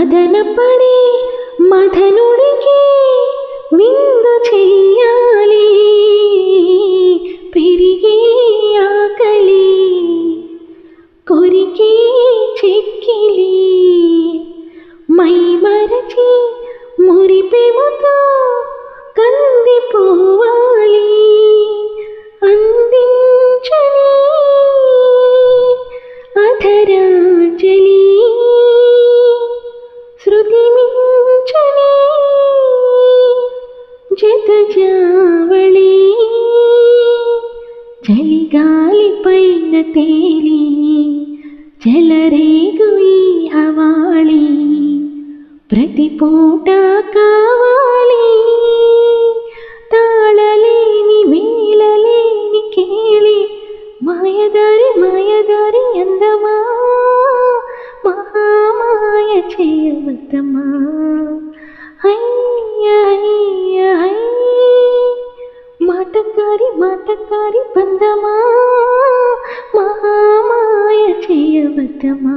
మదనపడే మదనుడికి విందు చెయ్యాలి పెరిగే ఆకలి కొరికే చెక్కిలి మై మరచి మురిపెముతో కందిపోవాలి అందించని అధరాంజలి శృతి మించని జత జావళి చలిగాలి పైన తేలి చెలరేగు ఈ హవాళి ప్రతి పూట కావాలి తాళలేని మేలలేని కేలి మాయదారి మాయదారి అందమా మహామాయ చేయవద్దమా అయ్య అయ్య అయ్య మాటకారి మాటకారి బంధమా మహామాయ చేయవద్దమా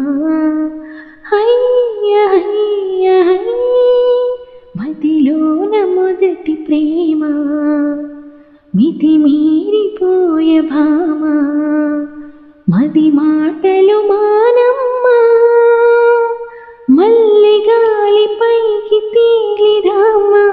అయ్య అయ్య అయ్య మదిలోన మొదటి ప్రేమ మితి మీరిపోయ భామ మది మాటలు మానమ్మా మల్లె గాలి పైకి తేలిరామా